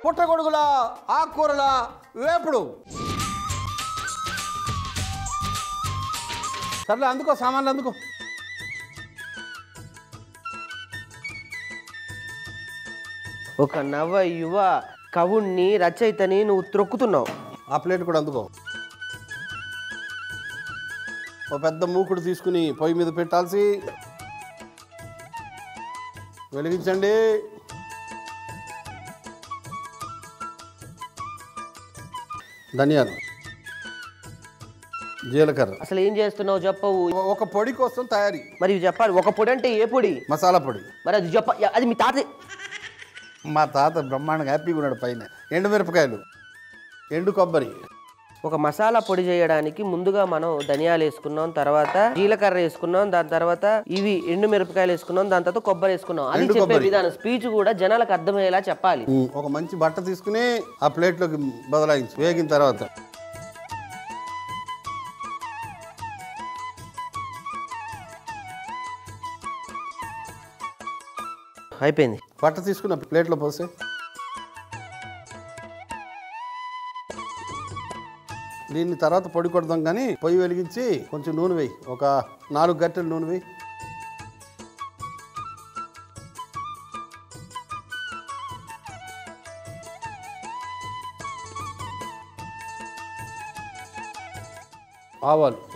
పుట్టగొడుగుల ఆకుకూరల వేపుడు సర్లే అందుకో సామాన్లు అందుకో ఒక నవ యువ కవుణ్ణి రచయితని నువ్వు త్రొక్కుతున్నావు ఆ ప్లేట్ కూడా అందుకో ఓ పెద్ద మూకుడు తీసుకుని పొయ్యి మీద పెట్టాల్సి వెలిగించండి ధనియాలు జీలకర్ర అసలు ఏం చేస్తున్నావు చెప్పవు ఒ- ఒక పొడి కోసం తయారీ మరి ఇవి చెప్పాలి ఒక పొడి అంటే ఏ పొడి మసాలా పొడి మరి అది చెప్ప అది మీ తాత మా తాత బ్రహ్మాండంగా హ్యాపీగా ఉన్నాడు పైన ఎండుమిరపకాయలు ఎండు కొబ్బరి ఒక మసాలా పొడి చేయడానికి ముందుగా మనం ధనియాలు వేసుకున్నాం తర్వాత జీలకర్ర వేసుకున్నాం దాని తర్వాత ఇవి ఎండు మిరపకాయలు వేసుకున్నాం దాని తర్వాత కొబ్బరి వేసుకున్నాం అది ఎండు చెప్పే కొబ్బరి. విధానం స్పీచ్ కూడా జనాలకు అర్థమయ్యేలా చెప్పాలి ఉమ్, ఒక మంచి బట్ట తీసుకుని ఆ ప్లేట్లోకి బదలాయించు వేగిన తర్వాత అయిపోయింది బట్ట తీసుకుని ఆ ప్లేట్లో పోసే దీన్ని తర్వాత పొడి కొడదాం కానీ పొయ్యి వెలిగించి కొంచెం నూనె వేయి ఒక నాలుగు గంటలు నూనె వేయి ఆవాలు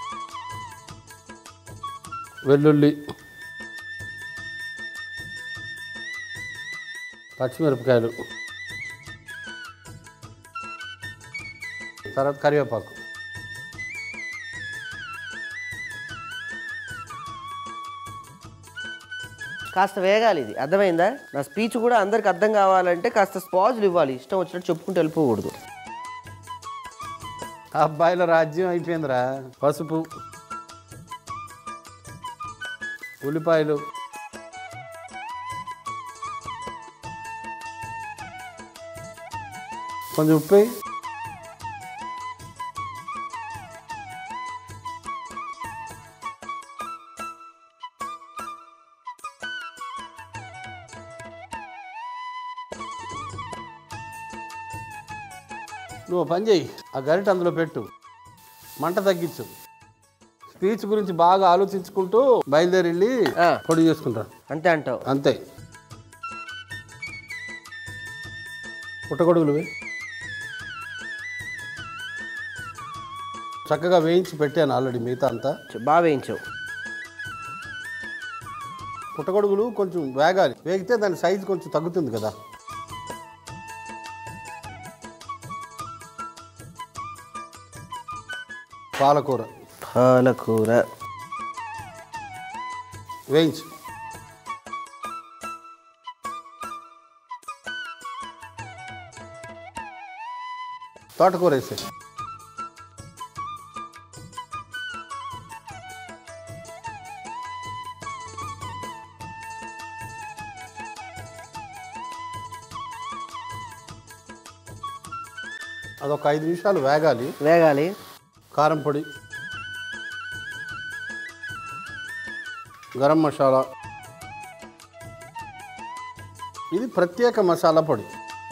వెల్లుల్లి పచ్చిమిరపకాయలు తర్వాత కరివేపాకు కాస్త వేగాలి ఇది అర్థమైందా నా స్పీచ్ కూడా అందరికి అర్థం కావాలంటే కాస్త స్పాజులు ఇవ్వాలి ఇష్టం వచ్చినట్టు చెప్పుకుంటూ వెళ్ళిపోకూడదు అబ్బాయిల రాజ్యం అయిపోయిందిరా పసుపు ఉల్లిపాయలు కొంచెం ఉప్పు వేయి. నువ్వు ఓ పని చెయ్యి ఆ గరిట అందులో పెట్టు మంట తగ్గించు స్పీచ్ గురించి బాగా ఆలోచించుకుంటూ బయలుదేరి వెళ్ళి ఆ. పొడి చేసుకుంటాను అంతే అంటావు అంతే పుట్టగొడుగులు వేయి. చక్కగా వేయించి పెట్టాను ఆల్రెడీ మిగతా అంతా చ- బాగా వేయించావు పుట్టగొడుగులు కొంచెం వేగాలి వేగితే దాని సైజు కొంచెం తగ్గుతుంది కదా పాలకూర పాలకూర వేయించు తోటకూర వేసే అదొక ఐదు నిమిషాలు వేగాలి వేగాలి కారం పొడి గరం మసాలా ఇది ప్రత్యేక మసాలా పొడి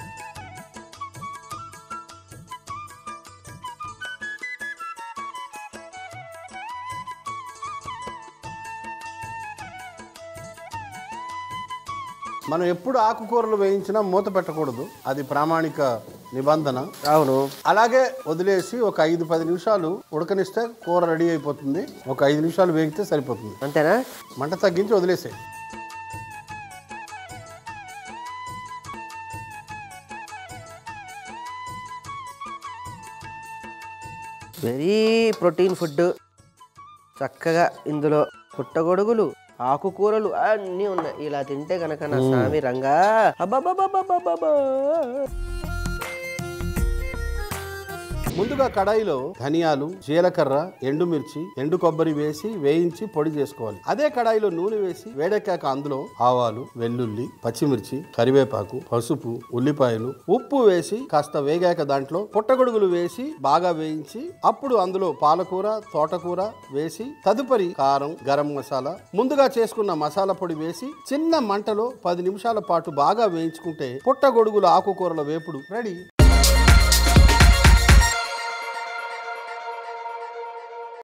మనం ఎప్పుడు ఆకుకూరలు వేయించినా మూత పెట్టకూడదు అది ప్రామాణిక నిబంధన అవును అలాగే వదిలేసి ఒక ఐదు పది నిమిషాలు ఉడకనిస్తే కూర రెడీ అయిపోతుంది ఒక ఐదు నిమిషాలు వేగితే సరిపోతుంది అంతేనా మంట తగ్గించి వదిలేసే వెరీ ప్రోటీన్ ఫుడ్ చక్కగా ఇందులో పుట్టగొడుగులు ఆకుకూరలు అన్నీ ఉన్నాయి ఇలా తింటే కనుక నా స్వామి రంగా అబ్బబ్బబ్బబ్బబ్బబ్బా. ముందుగా కడాయిలో ధనియాలు జీలకర్ర ఎండుమిర్చి ఎండు కొబ్బరి వేసి వేయించి పొడి చేసుకోవాలి అదే కడాయిలో నూనె వేసి వేడెక్కాక అందులో ఆవాలు వెల్లుల్లి పచ్చిమిర్చి కరివేపాకు పసుపు ఉల్లిపాయలు ఉప్పు వేసి కాస్త వేగాక దాంట్లో పుట్టగొడుగులు వేసి బాగా వేయించి అప్పుడు అందులో పాలకూర తోటకూర వేసి తదుపరి కారం గరం మసాలా ముందుగా చేసుకున్న మసాలా పొడి వేసి చిన్న మంటలో పది నిమిషాల పాటు బాగా వేయించుకుంటే పుట్టగొడుగుల ఆకుకూరల వేపుడు రెడీ